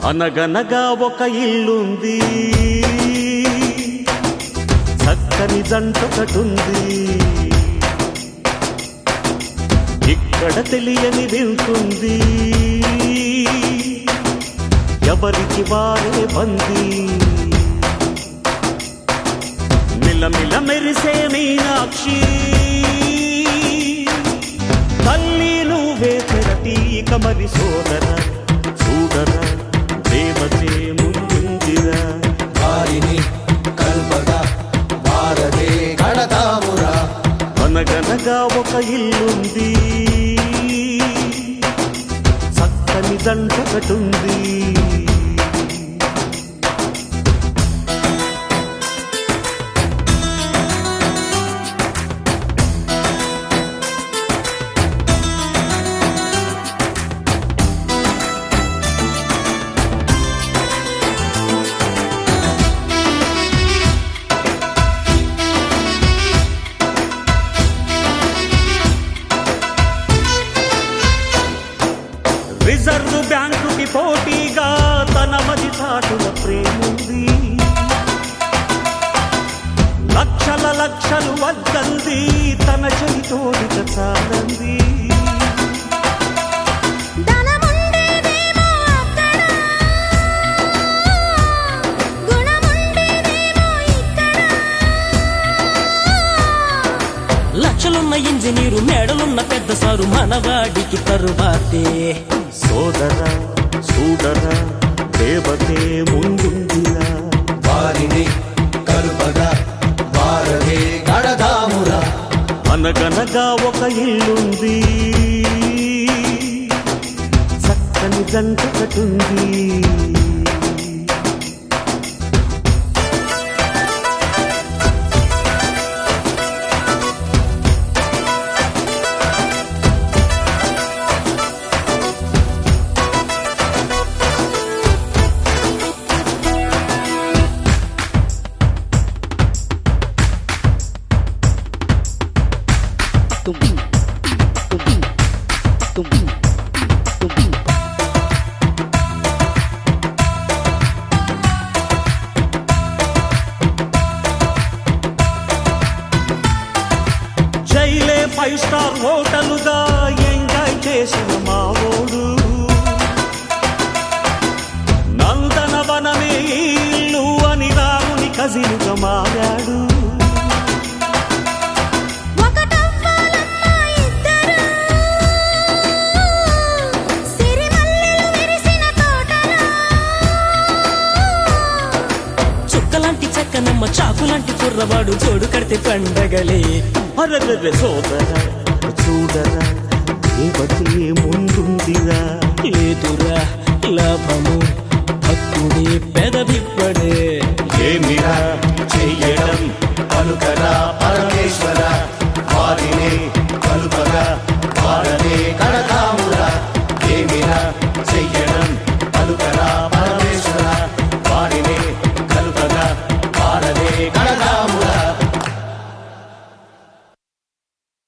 అనగనగా ఒక ఇల్లుంది చక్కని జంటొకటుంది ఇక్కడ తెలియని వింటుంది ఎవరికి వారే బందీ మిలమిల మెరిసే మీనాక్షి తల్లి నువ్వే తెరటి ఇక మరి సోదర చూడర దేవతే ముందుందిరా వారిని కల్పగా వారదే కడతామురా అనగనగా ఒక ఇల్లుంది చక్కని జంటొకటుంది రిజర్వ్ బ్యాంకుకి పోటీగా తన మది చాటుల ప్రేముంది లక్షల లక్షలు వద్దంది తన చెవి తోడిక చాలంది ధనముండేదేమో అక్కడ గుణముండేదేమో ఇక్కడ లక్షలున్న ఇంజనీరు మేడలున్న పెద్ద సారు మనవాడికి తరువాతే సోదర చూడర దేవతే ముందుందిరా వారిని కల్పగా వారదే కడతామురా అనగనగా ఒక ఇల్లుంది చక్కని జంటకటుంది జైలే ఫైవ్ స్టార్ హోటలుగా ఎంజాయ్ చేసిన మావోడు నందనవనమే ఈ ఇల్లు అని రాముని కజిలుగా మారాడు ఒకటవ్వాలమ్మా ఇద్దరు సిరిమల్లెలు విరిసిన తోటలో చుక్కలాంటి చెక్కనమ్మ చాకులాంటి కుర్రవాడు జోడు కడితే పండగలే అరగర సోదర చూడర దేవతే ముందుందిరా లేదురా లాభము భక్తుడి పెదవిప్పడే ఏమిరా చెయ్యడం పలుకరా పరమేశ్వర వారిని కల్పగా వారదే కడతామురా ఏమిరా చెయ్యడం పలుకరా పరమేశ్వర వారిని కల్పగా వారదే కడతామురా